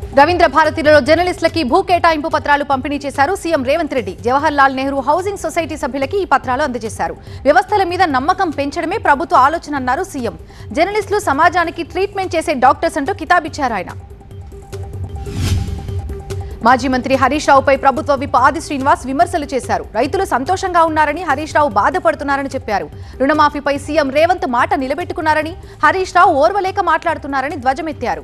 రవీంద్ర భారతిలో జర్నలిస్టులకి భూ కేటాయింపు పత్రాలు పంపిణీ చేశారు CM Revanth Reddy Jawahar Lal Nehru housing society సభ్యులకి ఈ పత్రాలు అందజేశారు వ్యవస్థల మీద నమ్మకం పెంచడమే ప్రభుత్వ ఆలోచన అన్నారు సీఎం జర్నలిస్టులు సమాజానికి ట్రీట్మెంట్ చేసే డాక్టర్స్ అంటూ కితాబిచ్చారు ఆయన మాజీ మంత్రి హరీష్ రావుపై ప్రభుత్వ విప్ ఆది శ్రీనివాస్ విమర్శలు చేశారు రైతులు సంతోషంగా ఉన్నారని హరీష్ రావు బాధపడుతున్నారని చెప్పారు రుణమాఫీపై సీఎం రేవంత్ మాట నిలబెట్టుకున్నారని హరీష్ రావు ఓర్వలేక మాట్లాడుతున్నారని ధ్వజమెత్తారు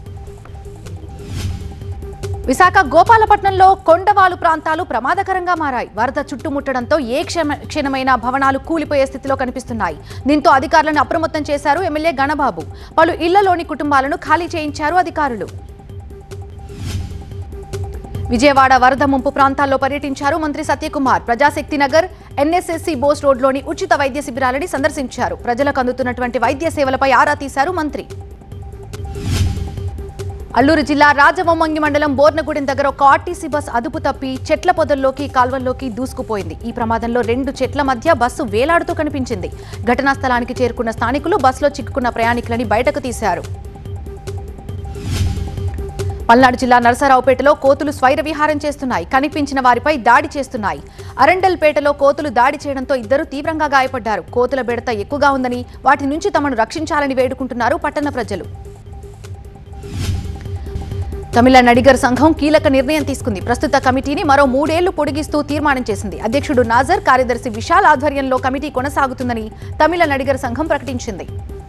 విశాఖ గోపాలపట్నంలో కొండవాలు ప్రాంతాలు ప్రమాదకరంగా మారాయి వరద చుట్టుముట్టడంతో ఏ క్షమ క్షణమైన భవనాలు కూలిపోయే స్థితిలో కనిపిస్తున్నాయి దీంతో అధికారులను అప్రమత్తం చేశారు ఎమ్మెల్యే గణబాబు పలు ఇళ్లలోని కుటుంబాలను ఖాళీ చేయించారు అధికారులు విజయవాడ వరద ముంపు ప్రాంతాల్లో పర్యటించారు మంత్రి సత్యకుమార్ ప్రజాశక్తి నగర్ ఎన్ఎస్ఎస్సి బోస్ రోడ్లోని ఉచిత వైద్య శిబిరాలని సందర్శించారు ప్రజలకు అందుతున్నటువంటి వైద్య సేవలపై ఆరా తీశారు మంత్రి అల్లూరు జిల్లా రాజవొమ్మంగి మండలం బోర్నగూడెం దగ్గర ఒక ఆర్టీసీ బస్ అదుపు తప్పి చెట్ల పొదల్లోకి కాల్వల్లోకి దూసుకుపోయింది ఈ ప్రమాదంలో రెండు చెట్ల మధ్య బస్సు వేలాడుతూ కనిపించింది ఘటనా స్థలానికి చేరుకున్న స్థానికులు బస్సులో చిక్కుకున్న ప్రయాణికులని బయటకు తీశారు పల్నాడు జిల్లా నరసరావుపేటలో కోతులు స్వైర విహారం చేస్తున్నాయి కనిపించిన వారిపై దాడి చేస్తున్నాయి అరండల్పేటలో కోతులు దాడి చేయడంతో ఇద్దరు తీవ్రంగా గాయపడ్డారు కోతుల బెడత ఎక్కువగా ఉందని వాటి నుంచి తమను రక్షించాలని వేడుకుంటున్నారు పట్టణ ప్రజలు తమిళ నడిగర్ సంఘం కీలక నిర్ణయం తీసుకుంది ప్రస్తుత కమిటీని మరో మూడేళ్లు పొడిగిస్తూ తీర్మానం చేసింది అధ్యక్షుడు నాజర్ కార్యదర్శి విశాల్ ఆధ్వర్యంలో కమిటీ కొనసాగుతుందని తమిళ నడిగర్ సంఘం ప్రకటించింది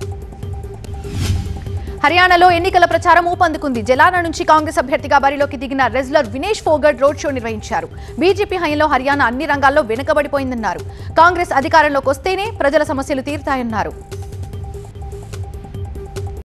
హర్యానాలో ఎన్నికల ప్రచారం ఊపందుకుంది జలానా నుంచి కాంగ్రెస్ అభ్యర్థిగా బరిలోకి దిగిన wrestler Vinesh Phogat road show నిర్వహించారు బీజేపీ హయంలో హర్యానా అన్ని రంగాల్లో వెనుకబడిపోయిందన్నారు కాంగ్రెస్ అధికారంలోకి వస్తేనే ప్రజల సమస్యలు తీరుతాయన్నారు